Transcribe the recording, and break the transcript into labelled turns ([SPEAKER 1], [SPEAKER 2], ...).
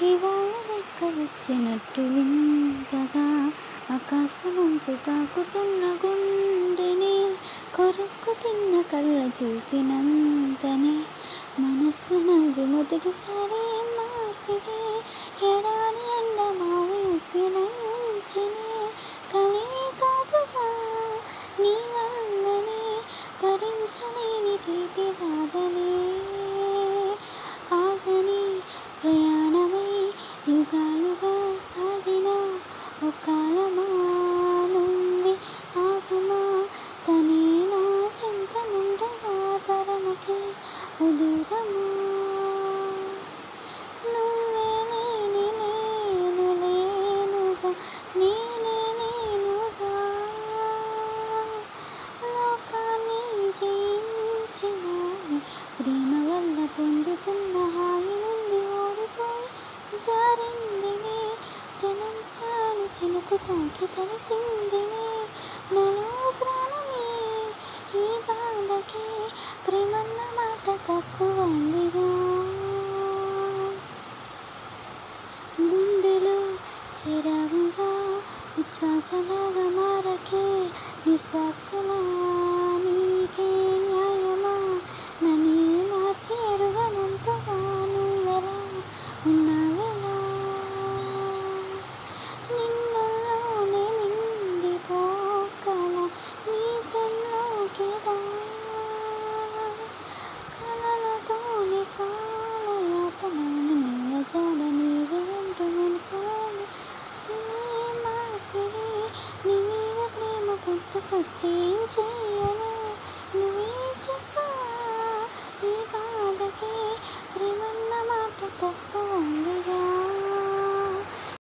[SPEAKER 1] ఇవాళ రెక్కలొచ్చినట్టు వింతగా ఆకాశమంచు తాకుతున్న గుండెని కొరుక్కు తిన్న కళ్ళ చూసినంతనే మనస్సు నవ్వి మొదటిసారి మార్పిది ఎడారి ఎండ మావి ఉప్పినంచిని కలే కాదుగా నీ వల్లనే భరించలేని తీపి బాధలే ఆగని ప్రయాణమై యుగాలుగా సాగిన ఒకాలమా నుండి ఆగుమా తనే నా చింత నుండగా తరమకి దూరమా నువ్వే లేని నేను లేనుగా నేనే నేనుగా లోకాన్ని జయించిన ప్రేమ వల్ల పొందుతున్న హాయి నుండి ఓడిపోయి జారిందినే జనం ప్రాణి చినుకు తాకి తెలిసిందినే నలో ప్రాణమే ఈ బాధకి ప్రేమన్న మాట తక్కువందిగా గుండెలో చిరావుగా ఉచ్ఛ్వాసలాగా మారకే నిశ్వాసలా నీకే న్యాయమా నన్నే మార్చి ఎరుగనంతగా నువ్వెలా ఉన్నావెలా నిన్నల్లోనే నిండిపోకల నీచంలోకి రా కలలతోనే కాలయాపనను నిన్న జాడ నీవే అంటూ అనుకోను ఏ మార్పిడి నీ మీద ప్రేమ పుట్టుకొచ్చి ఏం చేయ